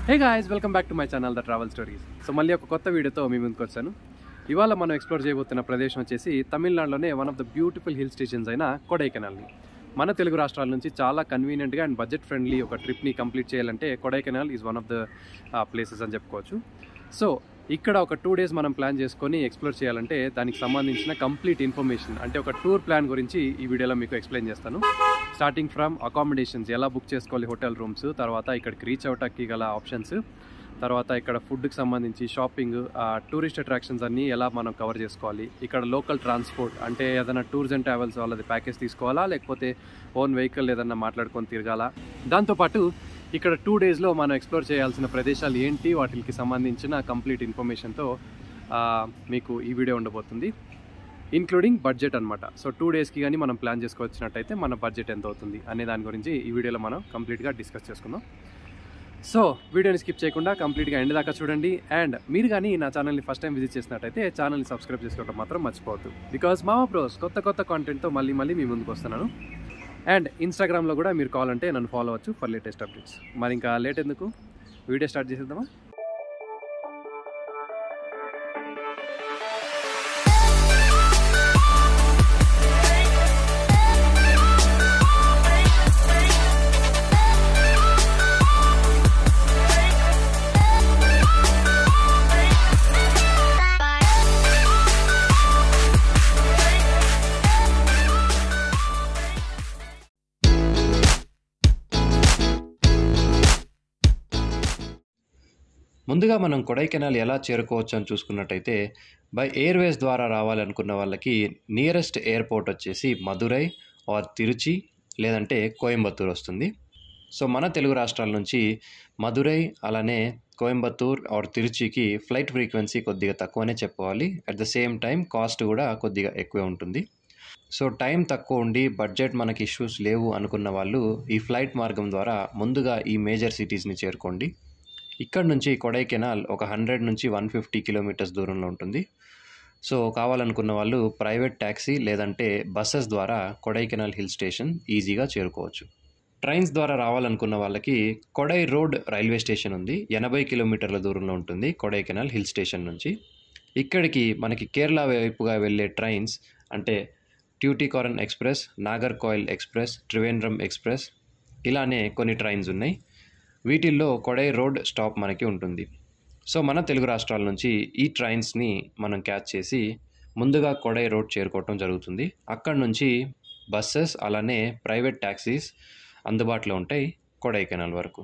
hey guys welcome back to my channel the travel stories so మళ్ళీ ఒక కొత్త వీడియోతో మీ ముందుకు వచ్చాను ఇవాళ మనం ఎక్స్ప్లోర్ చేయబోతున్న ప్రదేశం వచ్చేసి తమిళనాడులోనే one of the beautiful hill stations అయిన కొడైకెనాల్ని మన తెలుగు రాష్ట్రాల నుంచి చాలా కన్వీనియంట్గా అండ్ బడ్జెట్ ఫ్రెండ్లీ ఒక ట్రిప్ని కంప్లీట్ చేయాలంటే Kodaikanal is one of the places అని చెప్పుకోవచ్చు సో ఇక్కడ ఒక టూ డేస్ మనం ప్లాన్ చేసుకొని ఎక్స్ప్లోర్ చేయాలంటే దానికి సంబంధించిన కంప్లీట్ ఇన్ఫర్మేషన్ అంటే ఒక టూర్ ప్లాన్ గురించి ఈ వీడియోలో మీకు ఎక్స్ప్లెయిన్ చేస్తాను స్టార్టింగ్ ఫ్రమ్ అకామిడేషన్స్ ఎలా బుక్ చేసుకోవాలి హోటల్ రూమ్స్ తర్వాత ఇక్కడికి రీచ్ అవటానికి గల ఆప్షన్స్ తర్వాత ఇక్కడ ఫుడ్కి సంబంధించి షాపింగ్ టూరిస్ట్ అట్రాక్షన్స్ అన్నీ ఎలా మనం కవర్ చేసుకోవాలి ఇక్కడ లోకల్ ట్రాన్స్పోర్ట్ అంటే ఏదైనా టూర్స్ అండ్ ట్రావెల్స్ వాళ్ళది ప్యాకేజ్ తీసుకోవాలా లేకపోతే ఓన్ వెహికల్ ఏదైనా మాట్లాడుకొని తిరగాల దాంతోపాటు ఇక్కడ టూ డేస్లో మనం ఎక్స్ప్లోర్ చేయాల్సిన ప్రదేశాలు ఏంటి వాటికి సంబంధించిన కంప్లీట్ ఇన్ఫర్మేషన్తో మీకు ఈ వీడియో ఉండబోతుంది ఇంక్లూడింగ్ బడ్జెట్ అనమాట సో టూ డేస్కి కానీ మనం ప్లాన్ చేసుకోవచ్చినట్టయితే మన బడ్జెట్ ఎంత అవుతుంది అనే దాని గురించి ఈ వీడియోలో మనం కంప్లీట్గా డిస్కస్ చేసుకుందాం సో వీడియోని స్కిప్ చేయకుండా కంప్లీట్గా ఎండ్ దాకా చూడండి అండ్ మీరు కానీ నా ఛానల్ని ఫస్ట్ టైం విజిట్ చేసినట్టయితే ఛానల్ని సబ్స్క్రైబ్ చేసుకోవడం మాత్రం మర్చిపోవద్దు బికాస్ మామా బ్రోస్ కొత్త కొత్త కాంటెంట్తో మళ్ళీ మళ్ళీ మీ ముందుకు వస్తున్నాను అండ్ ఇన్స్టాగ్రామ్లో కూడా మీరు కావాలంటే నన్ను ఫాలో అవ్వచ్చు ఫర్ లేటెస్ట్ అప్డేట్స్ మరి ఇంకా లేట్ ఎందుకు వీడియో స్టార్ట్ చేసేద్దామా ముందుగా మనం కొడైకెనాల్ ఎలా చేరుకోవచ్చు అని చూసుకున్నట్టయితే బై ఎయిర్వేస్ ద్వారా రావాలనుకున్న వాళ్ళకి నియరెస్ట్ ఎయిర్పోర్ట్ వచ్చేసి మదురై ఆర్ తిరుచి లేదంటే కోయంబత్తూర్ వస్తుంది సో మన తెలుగు రాష్ట్రాల నుంచి మదురై అలానే కోయంబత్తూర్ ఆర్ తిరుచికి ఫ్లైట్ ఫ్రీక్వెన్సీ కొద్దిగా తక్కువనే చెప్పుకోవాలి at the same time cost కూడా కొద్దిగా ఎక్కువే ఉంటుంది సో టైం తక్కువ ఉండి బడ్జెట్ మనకి ఇష్యూస్ లేవు అనుకున్న వాళ్ళు ఈ ఫ్లైట్ మార్గం ద్వారా ముందుగా ఈ మేజర్ సిటీస్ని చేరుకోండి ఇక్కడ నుంచి కొడైకెనాల్ ఒక హండ్రెడ్ నుంచి వన్ ఫిఫ్టీ కిలోమీటర్స్ దూరంలో ఉంటుంది సో కావాలనుకున్న వాళ్ళు ప్రైవేట్ ట్యాక్సీ లేదంటే బస్సెస్ ద్వారా కొడైకెనాల్ హిల్ స్టేషన్ ఈజీగా చేరుకోవచ్చు ట్రైన్స్ ద్వారా రావాలనుకున్న వాళ్ళకి కొడై రోడ్ రైల్వే స్టేషన్ ఉంది ఎనభై కిలోమీటర్ల దూరంలో ఉంటుంది కొడైకెనాల్ హిల్ స్టేషన్ నుంచి ఇక్కడికి మనకి కేరళ వైపుగా వెళ్ళే ట్రైన్స్ అంటే Tuticorin express Nagercoil express Trivandrum express ఇలానే కొన్ని ట్రైన్స్ ఉన్నాయి వీటిల్లో కొడై రోడ్ స్టాప్ మనకి ఉంటుంది సో మన తెలుగు రాష్ట్రాల నుంచి ఈ ట్రైన్స్ని మనం క్యాచ్ చేసి ముందుగా కొడై రోడ్ చేరుకోవటం జరుగుతుంది అక్కడ నుంచి బస్సెస్ అలానే ప్రైవేట్ ట్యాక్సీస్ అందుబాటులో ఉంటాయి కొడైకెనాల్ వరకు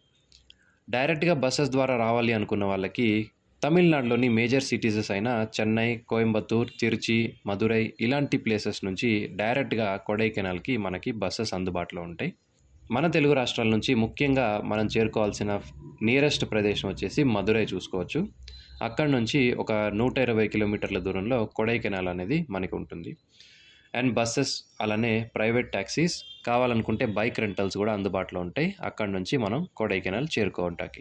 డైరెక్ట్గా బస్సెస్ ద్వారా రావాలి అనుకున్న వాళ్ళకి తమిళనాడులోని మేజర్ సిటీసెస్ అయిన చెన్నై కోయంబత్తూర్ తిరుచి మదురై ఇలాంటి ప్లేసెస్ నుంచి డైరెక్ట్గా కొడైకెనాల్కి మనకి బస్సెస్ అందుబాటులో ఉంటాయి మన తెలుగు రాష్ట్రాల నుంచి ముఖ్యంగా మనం చేరుకోవాల్సిన నియరెస్ట్ ప్రదేశం వచ్చేసి మదురై చూసుకోవచ్చు అక్కడ నుంచి ఒక నూట ఇరవై కిలోమీటర్ల దూరంలో కొడైకెనాల్ అనేది మనకి ఉంటుంది అండ్ బస్సెస్ అలానే ప్రైవేట్ ట్యాక్సీస్ కావాలనుకుంటే బైక్ రెంటల్స్ కూడా అందుబాటులో ఉంటాయి అక్కడ నుంచి మనం కొడైకెనాల్ చేరుకోవటానికి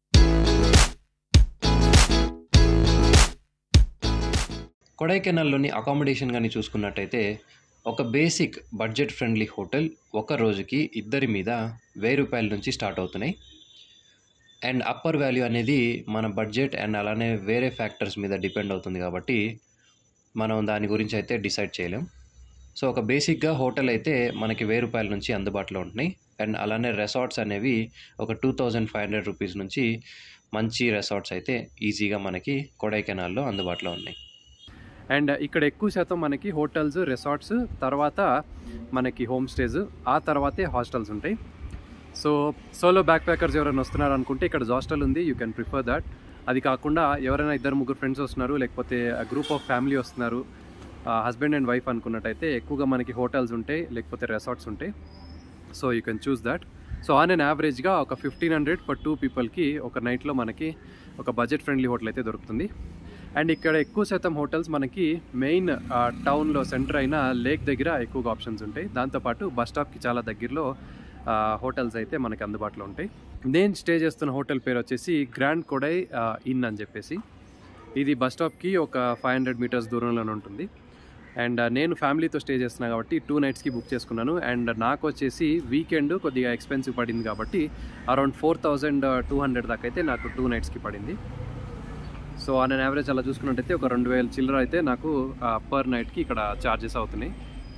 కొడైకెనాల్లోని అకామిడేషన్ కానీ చూసుకున్నట్టయితే ఒక బేసిక్ బడ్జెట్ ఫ్రెండ్లీ హోటల్ ఒక రోజుకి ఇద్దరి మీద వెయ్యి రూపాయల నుంచి స్టార్ట్ అవుతున్నాయి అండ్ అప్పర్ వాల్యూ అనేది మన బడ్జెట్ అండ్ అలానే వేరే ఫ్యాక్టర్స్ మీద డిపెండ్ అవుతుంది కాబట్టి మనం దాని గురించి అయితే డిసైడ్ చేయలేం సో ఒక బేసిక్గా హోటల్ అయితే మనకి వెయ్యి రూపాయల నుంచి అందుబాటులో ఉంటున్నాయి అండ్ అలానే రెసార్ట్స్ అనేవి ఒక two thousand five hundred rupees నుంచి మంచి రెసార్ట్స్ అయితే ఈజీగా మనకి కొడైకెనాల్లో అందుబాటులో ఉన్నాయి అండ్ ఇక్కడ ఎక్కువ శాతం మనకి హోటల్స్ రిసార్ట్స్ తర్వాత మనకి హోమ్ స్టేస్ ఆ తర్వాతే హాస్టల్స్ ఉంటాయి సో సోలో బ్యాక్ ప్యాకర్స్ ఎవరైనా వస్తున్నారు అనుకుంటే ఇక్కడ హాస్టల్ ఉంది యూ కెన్ ప్రిఫర్ దాట్ అది కాకుండా ఎవరైనా ఇద్దరు ముగ్గురు ఫ్రెండ్స్ వస్తున్నారు లేకపోతే గ్రూప్ ఆఫ్ ఫ్యామిలీ వస్తున్నారు హస్బెండ్ అండ్ వైఫ్ అనుకున్నట్టయితే ఎక్కువగా మనకి హోటల్స్ ఉంటాయి లేకపోతే రెసార్ట్స్ ఉంటాయి so you can choose that so on and యావరేజ్గా ఒక ఫిఫ్టీన్ హండ్రెడ్ ఫర్ టూ పీపుల్కి ఒక నైట్లో మనకి ఒక బడ్జెట్ ఫ్రెండ్లీ హోటల్ అయితే దొరుకుతుంది అండ్ ఇక్కడ ఎక్కువ శాతం హోటల్స్ మనకి మెయిన్ టౌన్లో సెంటర్ అయిన లేక్ దగ్గర ఎక్కువగా ఆప్షన్స్ ఉంటాయి దాంతోపాటు బస్ స్టాప్కి చాలా దగ్గరలో హోటల్స్ అయితే మనకి అందుబాటులో ఉంటాయి నేను స్టే చేస్తున్న హోటల్ పేరు వచ్చేసి గ్రాండ్ కొడై ఇన్ అని చెప్పేసి ఇది బస్ స్టాప్కి ఒక ఫైవ్ హండ్రెడ్ మీటర్స్ దూరంలోనే ఉంటుంది అండ్ నేను ఫ్యామిలీతో స్టే చేస్తున్నా కాబట్టి టూ నైట్స్కి బుక్ చేసుకున్నాను అండ్ నాకు వచ్చేసి వీకెండ్ కొద్దిగా ఎక్స్పెన్సివ్ పడింది కాబట్టి around four thousand two hundred దాకా అయితే నాకు టూ నైట్స్కి పడింది సో ఆన్ అన్ యావరేజ్ అలా చూసుకున్నట్టయితే ఒక రెండు వేల చిల్లర అయితే నాకు పర్ నైట్కి ఇక్కడ ఛార్జెస్ అవుతున్నాయి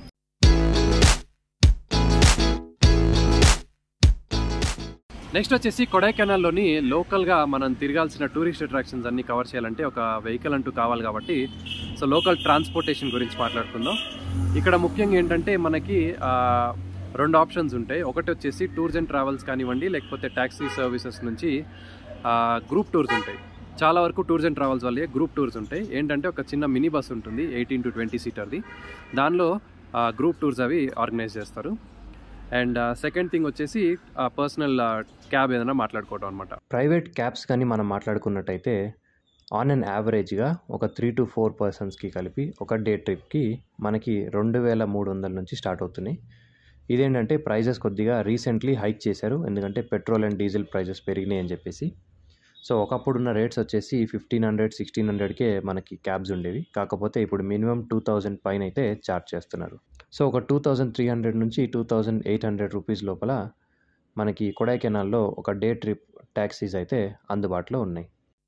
నెక్స్ట్ వచ్చేసి కొడైకెనాల్లోని లోకల్గా మనం తిరగాల్సిన టూరిస్ట్ అట్రాక్షన్స్ అన్ని కవర్ చేయాలంటే ఒక వెహికల్ అంటూ కావాలి కాబట్టి సో లోకల్ ట్రాన్స్పోర్టేషన్ గురించి మాట్లాడుకుందాం ఇక్కడ ముఖ్యంగా ఏంటంటే మనకి ఆ, రెండు ఆప్షన్స్ ఉంటాయి ఒకటి వచ్చేసి టూర్స్ అండ్ ట్రావెల్స్ కానివ్వండి లేకపోతే ట్యాక్సీ సర్వీసెస్ నుంచి గ్రూప్ టూర్స్ ఉంటాయి చాలా వరకు టూర్స్ అండ్ ట్రావెల్స్ వల్లే గ్రూప్ టూర్స్ ఉంటాయి ఏంటంటే ఒక చిన్న మినీ బస్ ఉంటుంది ఎయిటీన్ టు ట్వంటీ సీటర్ది దానిలో గ్రూప్ టూర్స్ అవి ఆర్గనైజ్ చేస్తారు అండ్ సెకండ్ థింగ్ వచ్చేసి పర్సనల్ క్యాబ్ ఏదైనా మాట్లాడుకోవడం అనమాట ప్రైవేట్ క్యాబ్స్ కానీ మనం మాట్లాడుకున్నట్టయితే ఆన్ అండ్ యావరేజ్గా ఒక త్రీ టు ఫోర్ పర్సన్స్కి కలిపి ఒక డే ట్రిప్కి మనకి రెండు వేల మూడు వందల నుంచి స్టార్ట్ అవుతున్నాయి ఇదేంటంటే ప్రైజెస్ కొద్దిగా రీసెంట్లీ హైక్ చేశారు ఎందుకంటే పెట్రోల్ అండ్ డీజిల్ ప్రైజెస్ పెరిగినాయి అని చెప్పేసి సో ఒకప్పుడున్న రేట్స్ వచ్చేసి ఫిఫ్టీన్ హండ్రెడ్ సిక్స్టీన్ హండ్రెడ్కే మనకి క్యాబ్స్ ఉండేవి కాకపోతే ఇప్పుడు మినిమం టూ థౌజండ్ పైన అయితే ఛార్జ్ చేస్తున్నారు సో ఒక టూ థౌజండ్ త్రీ హండ్రెడ్ నుంచి two thousand eight hundred rupees లోపల మనకి కొడైకెనాల్లో ఒక డే ట్రిప్ ట్యాక్సీస్ అయితే అందుబాటులో ఉన్నాయి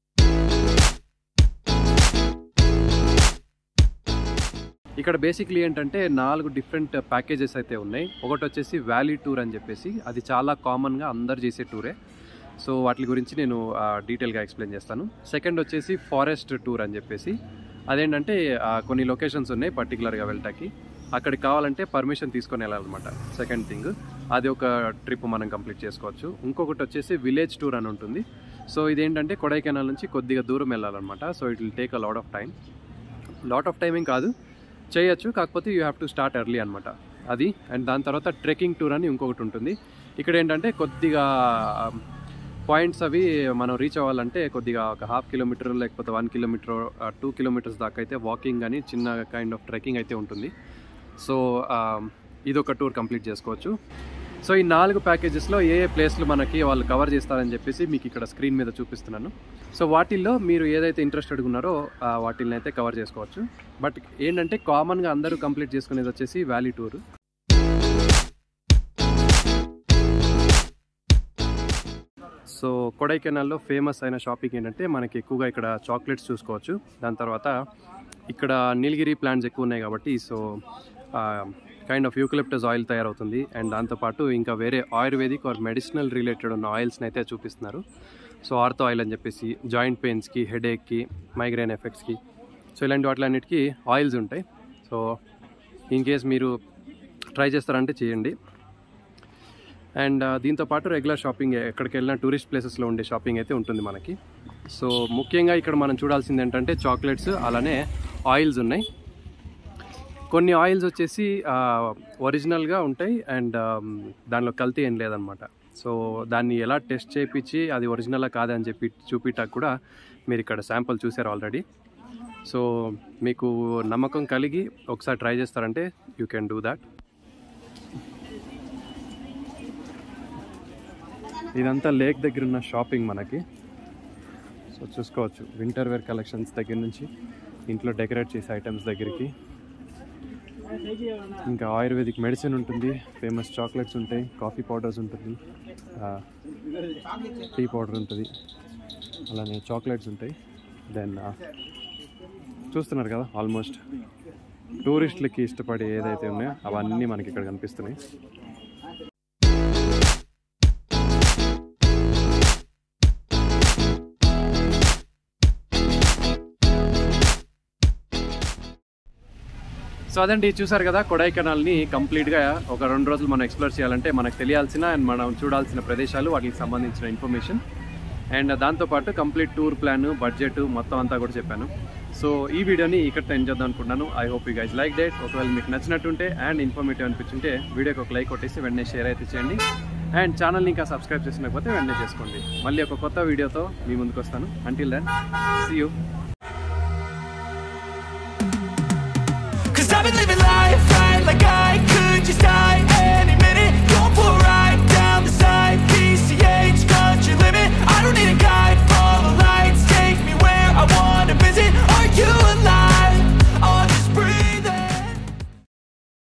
ఇక్కడ బేసిక్లీ ఏంటంటే నాలుగు డిఫరెంట్ ప్యాకేజెస్ అయితే ఉన్నాయి ఒకటి వచ్చేసి వ్యాలీ టూర్ అని చెప్పేసి అది చాలా కామన్గా అందరు చేసే టూరే సో వాటి గురించి నేను డీటెయిల్గా ఎక్స్ప్లెయిన్ చేస్తాను సెకండ్ వచ్చేసి ఫారెస్ట్ టూర్ అని చెప్పేసి అదేంటంటే ఆ, కొన్ని లొకేషన్స్ ఉన్నాయి పర్టికులర్గా వెళ్ళటానికి అక్కడికి కావాలంటే పర్మిషన్ తీసుకొని వెళ్ళాలన్నమాట సెకండ్ థింగ్ అది ఒక ట్రిప్ మనం కంప్లీట్ చేసుకోవచ్చు ఇంకొకటి వచ్చేసి విలేజ్ టూర్ అని ఉంటుంది సో ఇదేంటంటే కొడైకెనాల్ నుంచి కొద్దిగా దూరం వెళ్ళాలన్నమాట so it will take a lot of time lot of timing కాదు చేయొచ్చు కాకపోతే you have to start early అనమాట అది అండ్ దాని తర్వాత ట్రెక్కింగ్ టూర్ అని ఇంకొకటి ఉంటుంది ఇక్కడ ఏంటంటే కొద్దిగా పాయింట్స్ అవి మనం రీచ్ అవ్వాలంటే కొద్దిగా ఒక హాఫ్ కిలోమీటర్ లేకపోతే వన్ కిలోమీటర్ టూ కిలోమీటర్స్ దాకా అయితే వాకింగ్ కానీ చిన్న కైండ్ ఆఫ్ ట్రెక్కింగ్ అయితే ఉంటుంది సో ఇది ఒక టూర్ కంప్లీట్ చేసుకోవచ్చు సో ఈ నాలుగు ప్యాకేజెస్లో ఏ ఏ ప్లేస్లు మనకి వాళ్ళు కవర్ చేస్తారని చెప్పేసి మీకు ఇక్కడ స్క్రీన్ మీద చూపిస్తున్నాను సో వాటిల్లో మీరు ఏదైతే ఇంట్రెస్టెడ్ ఉన్నారో ఆ వాటిల్ని అయితే కవర్ చేసుకోవచ్చు బట్ ఏంటంటే కామన్గా అందరూ కంప్లీట్ చేసుకునేది వచ్చేసి వ్యాలీ టూర్ సో కొడైకెనాల్లో ఫేమస్ అయిన షాపింగ్ ఏంటంటే మనకి ఎక్కువగా ఇక్కడ చాక్లెట్స్ చూసుకోవచ్చు దాని తర్వాత ఇక్కడ నీలగిరి ప్లాంట్స్ ఎక్కువ ఉన్నాయి కాబట్టి so kind of eucalyptus oil తయారవుతుంది అండ్ దాంతోపాటు ఇంకా వేరే ఆయుర్వేదిక్ ఆర్ మెడిసినల్ రిలేటెడ్ ఉన్న ఆయిల్స్ని అయితే చూపిస్తున్నారు సో ఆర్థో ఆయిల్ అని చెప్పేసి జాయింట్ పెయిన్స్కి హెడేక్కి మైగ్రేన్ ఎఫెక్ట్స్కి సో ఇలాంటి వాటిలన్నిటికీ ఆయిల్స్ ఉంటాయి సో ఇన్ కేస్ మీరు ట్రై చేస్తారంటే చేయండి అండ్ దీంతో పాటు రెగ్యులర్ షాపింగ్ ఎక్కడికి వెళ్ళినా టూరిస్ట్ ప్లేసెస్లో ఉండే షాపింగ్ అయితే ఉంటుంది మనకి సో ముఖ్యంగా ఇక్కడ మనం చూడాల్సింది ఏంటంటే చాక్లెట్స్ అలానే ఆయిల్స్ ఉన్నాయి కొన్ని ఆయిల్స్ వచ్చేసి ఒరిజినల్గా ఉంటాయి అండ్ దానిలో కల్తీ ఏం లేదనమాట సో దాన్ని ఎలా టెస్ట్ చేయించి అది ఒరిజినలా కాదని చెప్పి చూపిటాక కూడా మీరు ఇక్కడ శాంపుల్ చూసారు ఆల్రెడీ సో మీకు నమ్మకం కలిగి ఒకసారి ట్రై చేస్తారంటే యూ కెన్ డూ దాట్ ఇదంతా లేక్ దగ్గర ఉన్న షాపింగ్ మనకి సో చూసుకోవచ్చు వింటర్ వేర్ కలెక్షన్స్ దగ్గర నుంచి ఇంట్లో డెకరేట్ చేసే ఐటమ్స్ దగ్గరికి ఇంకా ఆయుర్వేదిక్ మెడిసిన్ ఉంటుంది ఫేమస్ చాక్లెట్స్ ఉంటాయి కాఫీ పౌడర్స్ ఉంటుంది టీ పౌడర్ ఉంటుంది అలానే చాక్లెట్స్ ఉంటాయి దెన్ చూస్తున్నారు కదా ఆల్మోస్ట్ టూరిస్టులకి ఇష్టపడే ఏదైతే ఉన్నాయో అవన్నీ మనకి ఇక్కడ కనిపిస్తున్నాయి సో అదండి చూసారు కదా కొడైకెనాల్ని కంప్లీట్గా ఒక రెండు రోజులు మనం ఎక్స్ప్లోర్ చేయాలంటే మనకు తెలియాల్సిన అండ్ మనం చూడాల్సిన ప్రదేశాలు వాటికి సంబంధించిన ఇన్ఫర్మేషన్ అండ్ దాంతోపాటు కంప్లీట్ టూర్ ప్లాన్ బడ్జెట్ మొత్తం అంతా కూడా చెప్పాను సో ఈ వీడియోని ఇక్కడ ఎండ్ చేద్దాం అనుకుంటున్నాను I hope you guys like that ఒకవేళ మీకు నచ్చినట్టుంటే అండ్ ఇన్ఫర్మేటివ్ అనిపించుంటే వీడియోకి ఒక లైక్ కొట్టేసి వెంటనే షేర్ అయితే చేయండి అండ్ ఛానల్ని ఇంకా సబ్స్క్రైబ్ చేసినకపోతే వెంటనే చేసుకోండి మళ్ళీ ఒక కొత్త వీడియోతో మీ ముందుకు వస్తాను until then see you Cause I've been living life right like I could just die